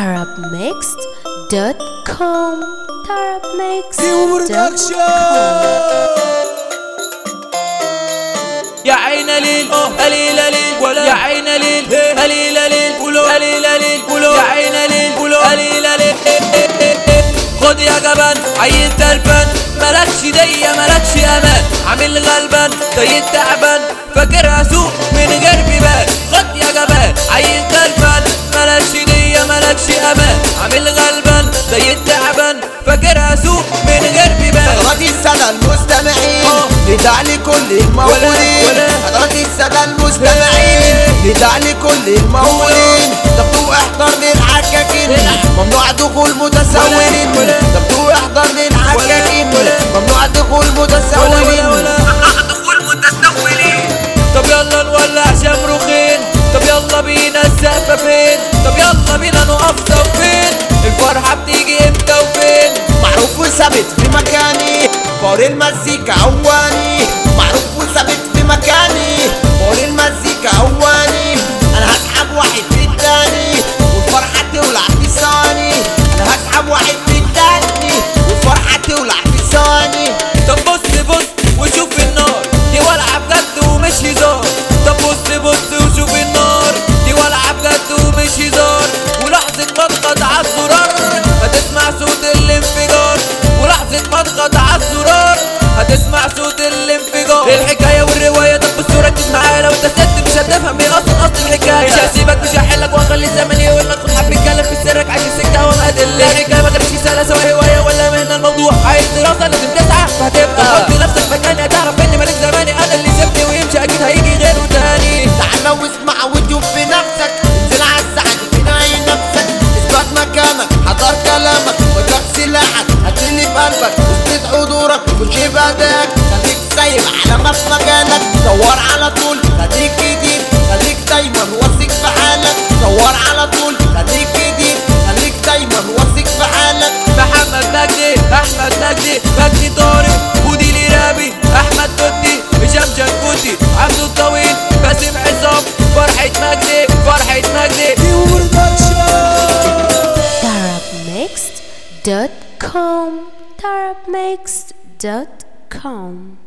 tarabmixed.com tarabmixed.com يا عين ليل قليل ليل يا عين ليل قليل ليل قليل ليل يا عين ليل قليل ليل خد يا جبان عين تلفن ملكش دية ملكش امان عامل غلبان زي التعبان فاكرها سوق من غير بيبان خد يا جبان عين تلفن ملكش دية ملكش امان عامل غلبان زي التعبان فاكرها سوق من غير بيبان حضرات السادة المستمعين آه. نداء لكل الموجودين ولا- حضرات السادة المستمعين نداء لكل الموجودين تبدو احضر للحكاكين ممنوع دخول متسولين ولا- تبدو احضر للحكاكين ولا- ممنوع دخول متسولين ولا- ولا- طب يلا نولع شمروخين طب يلا بينا السقفة فين طب يلا بينا نقف فين الفرحة بتيجي امتى وفين معروف وثابت في مكاني فور المزيكا عواني معروف وثابت في مكاني فور المزيكا عواني انا هسحب واحد في التاني والفرحة تولع في ثواني انا هسحب واحد في التاني والفرحة تولع في ثواني طب بص بص وشوف النار دي ولعة بجد ومش هزار طب بص بص وشوف النار دي ولعة بجد ومش هزار ولحظة ما اضغط على الزرار هتسمع صوت الانفجار ولحظة ما اضغط على الزرار هتسمع صوت الانفجار الحكاية والرواية طب بص ركز معايا لو انت ست مش هتفهم ايه اصلا اصل الحكاية مش هسيبك مش هحلك واخلي الزمن يقول لك خد حب اتكلم في سرك عايز سكة وما ادلة الحكاية ما كانتش سهلة سواء هواية ولا مهنة الموضوع عايز دراسة لازم تسعى فهتبقى حط نفسك مكاني هتعرف اني مالك زماني انا اللي سبني ويمشي اكيد هيجي غيره تاني تعال واسمع وتشوف في نفسك انزل على الساحة تنعي نفسك اثبت مكانك حضر كلامك وجاب سلاحك هتلي في قلبك اثبت حضورك وخش بأداك خليك سايب علامة في مجالك دور على طول خليك جديد خليك دايما واثق في حالك دور على طول خليك جديد خليك دايما واثق في حالك محمد مجدي احمد مجدي مجدي طارق ودي لرابي احمد توتي هشام جنكوتي عبد الطويل باسم عصام فرحة مجدي فرحة مجدي tarabmixed.com tarabmixed.com